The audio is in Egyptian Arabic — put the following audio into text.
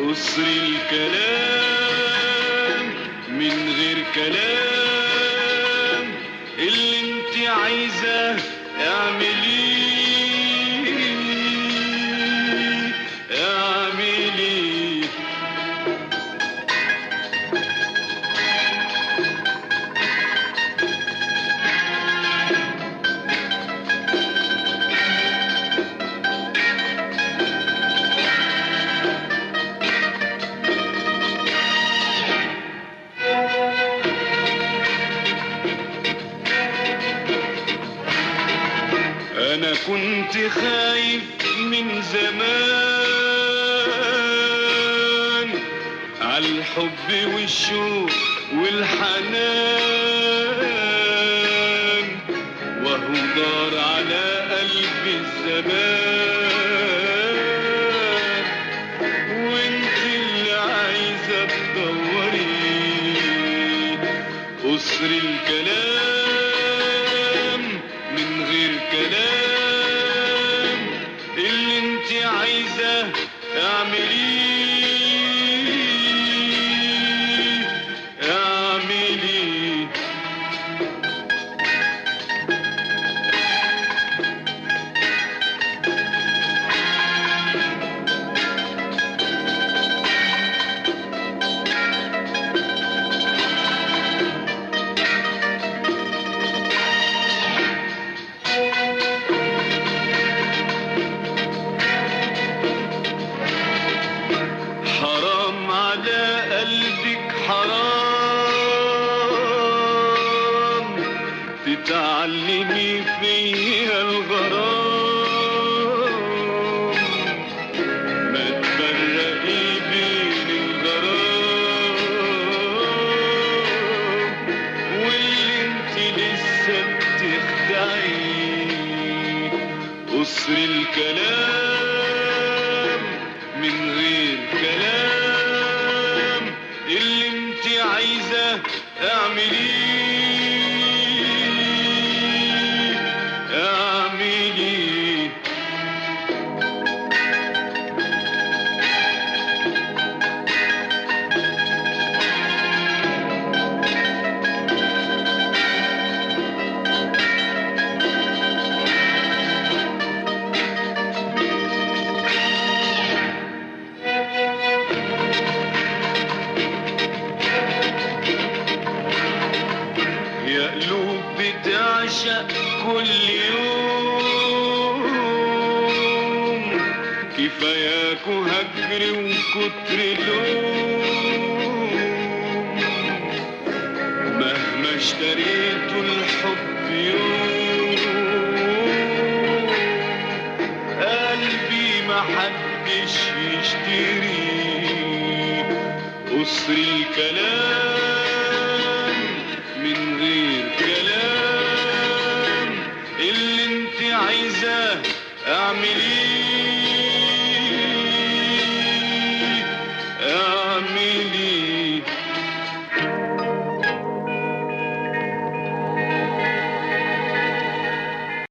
قصر الكلام من غير كلام اللي انت عايزاه اعمليه اعمليه انا كنت خايف من زمان على الحب والشوق والحنان وهو دار على قلبي الزمان وانت اللي عايزه تدوري قصر الكلام من غير كلام اللي انت عايزاه اعمليه اعمليه حرام على قلبك حرام تتعلمي فيها الغرام ما تفرقي بين الغرام واللي انت لسه بتخدعيه قصر الكلام من غير كلام اللي انت عايزاه اعمليه اعمليه يا قلوب بتعشق كل يوم كفاياكوا هجر وكتر لوم مهما اشتريتوا الحب يوم قلبي محدش يشتريه قصر الكلام من غير كلام اللي انت عايزاه اعمل